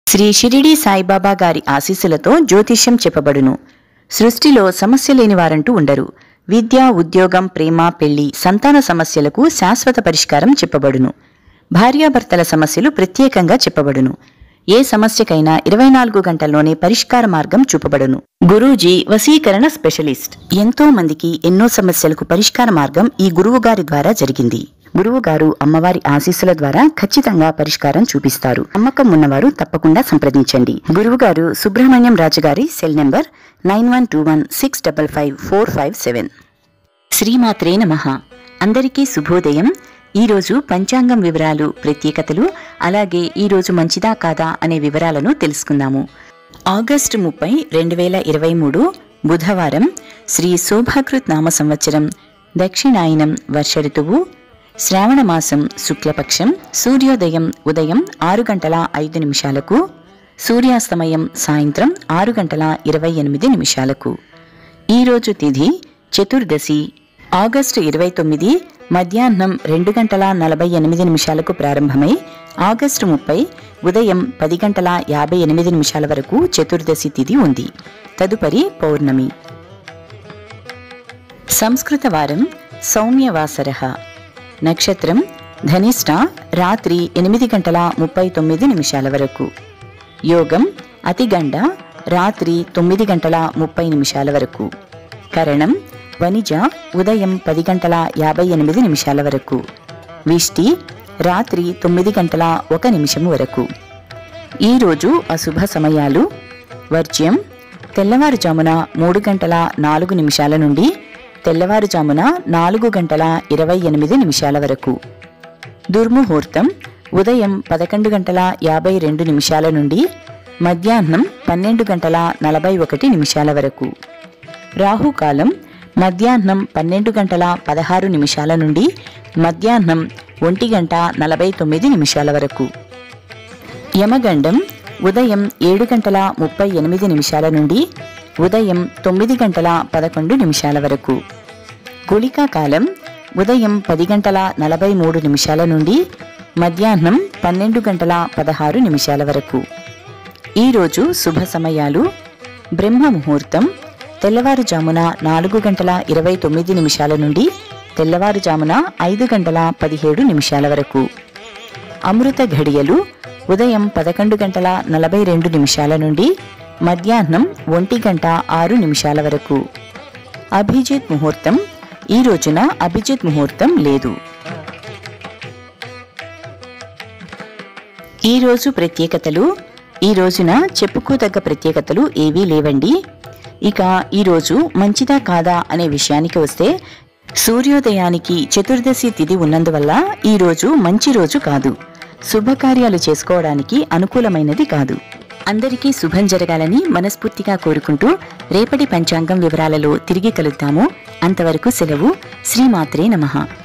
శ్రీ షిరిడి సాయిబాబా గారి ఆశీస్సులతో జ్యోతిష్యం చెప్పబడును సృష్టిలో సమస్య లేని వారంటూ ఉండరు విద్య ఉద్యోగం ప్రేమ పెళ్లి సంతాన సమస్యలకు శాశ్వత పరిష్కారం చెప్పబడును భార్యాభర్తల సమస్యలు ప్రత్యేకంగా చెప్పబడును ఏ సమస్యకైనా ఇరవై నాలుగు గంటల్లోనే పరిష్కార మార్గం చూపబడును గురూజీ వశీకరణ స్పెషలిస్ట్ ఎంతో మందికి ఎన్నో సమస్యలకు పరిష్కార మార్గం ఈ గురువు గారి ద్వారా జరిగింది గురువు గారు అమ్మవారి ఆశీస్సుల ద్వారా ఖచ్చితంగా పరిష్కారం చూపిస్తారు నమ్మకం ఉన్నవారు తప్పకుండా సంప్రదించండి గురువు గారు సుబ్రహ్మణ్యం రాజు గారి cell number nine one two one six double five four five seven శ్రీమాత్రే నమః అందరికీ శుభోదయం ఈరోజు పంచాంగం వివరాలు ప్రత్యేకతలు అలాగే ఈరోజు మంచిదా కాదా అనే వివరాలను తెలుసుకుందాము ఆగస్టు ముప్పై రెండు వేల ఇరవై మూడు బుధవారం శ్రీ శోభాకృత్ నామ సంవత్సరం దక్షిణాయనం వర్ష ఋతువు శ్రావణ మాసం శుక్లపక్షం సూర్యోదయం ఉదయం ఆరు గంటల ఐదు నిమిషాలకు సూర్యాస్తమయం సాయంత్రం ఆరు గంటల ఇరవై ఎనిమిది నిమిషాలకు ఈరోజు తిథి చతుర్దశి ఆగస్టు ఇరవై తొమ్మిది మధ్యాహ్నం రెండు గంటల నలభై ఎనిమిది నిమిషాలకు ప్రారంభమై ఆగస్టు ముప్పై ఉదయం పది గంటల యాభై ఎనిమిది నిమిషాల వరకు చతుర్దశి తిథి ఉంది తదుపరి పౌర్ణమి సంస్కృత వారం సౌమ్యవాసర నక్షత్రం ధనిష్ట రాత్రి ఎనిమిది గంటల ముప్పై తొమ్మిది నిమిషాల వరకు యోగం అతిగండ రాత్రి తొమ్మిది గంటల ముప్పై నిమిషాల వరకు కరణం వనిజ ఉదయం పది గంటల యాభై ఎనిమిది నిమిషాల వరకు విష్టి రాత్రి తొమ్మిది గంటల ఒక నిమిషం వరకు ఈరోజు అశుభ సమయాలు వర్జ్యం తెల్లవారుజామున మూడు గంటల నాలుగు నిమిషాల నుండి తెల్లవారుజామున నాలుగు గంటల ఇరవై ఎనిమిది నిమిషాల వరకు దుర్ముహూర్తం ఉదయం పదకొండు గంటల యాభై రెండు నిమిషాల నుండి మధ్యాహ్నం పన్నెండు గంటల నలభై ఒకటి నిమిషాల వరకు రాహుకాలం మధ్యాహ్నం పన్నెండు గంటల పదహారు నిమిషాల నుండి మధ్యాహ్నం ఒంటి గంట నలభై తొమ్మిది నిమిషాల వరకు యమగండం ఉదయం ఏడు గంటల ముప్పై ఎనిమిది నిమిషాల నుండి ఉదయం తొమ్మిది గంటల పదకొండు నిమిషాల వరకు గుళికా కాలం ఉదయం పది గంటల నలభై మూడు నిమిషాల నుండి మధ్యాహ్నం పన్నెండు గంటల పదహారు నిమిషాల వరకు ఈరోజు శుభ సమయాలు బ్రహ్మ ముహూర్తం తెల్లవారుజామున నాలుగు గంటల ఇరవై తొమ్మిది నిమిషాల నుండి తెల్లవారుజామున ఐదు గంటల పదిహేడు నిమిషాల వరకు అమృత ఘడియలు ఉదయం పదకొండు గంటల నలభై రెండు నిమిషాల నుండి మధ్యాహ్నం ఒంటి గంట ఆరు నిమిషాల వరకు అభిజిత్ ముహూర్తం ఈ రోజున అభిజిత్ ముహూర్తం లేదు ఈ రోజు ప్రత్యేకతలు ఈ రోజున చెప్పుకోదగ్గ ప్రత్యేకతలు ఏవీ లేవండి ఇక ఈరోజు మంచిదా కాదా అనే విషయానికి వస్తే సూర్యోదయానికి చతుర్దశి తిథి ఉన్నందువల్ల ఈ రోజు మంచి రోజు కాదు శుభకార్యాలు చేసుకోవడానికి అనుకూలమైనది కాదు అందరికీ శుభం జరగాలని మనస్ఫూర్తిగా కోరుకుంటూ రేపటి పంచాంగం వివరాలలో తిరిగి కలుద్దాము అంతవరకు సెలవు శ్రీమాత్రే నమః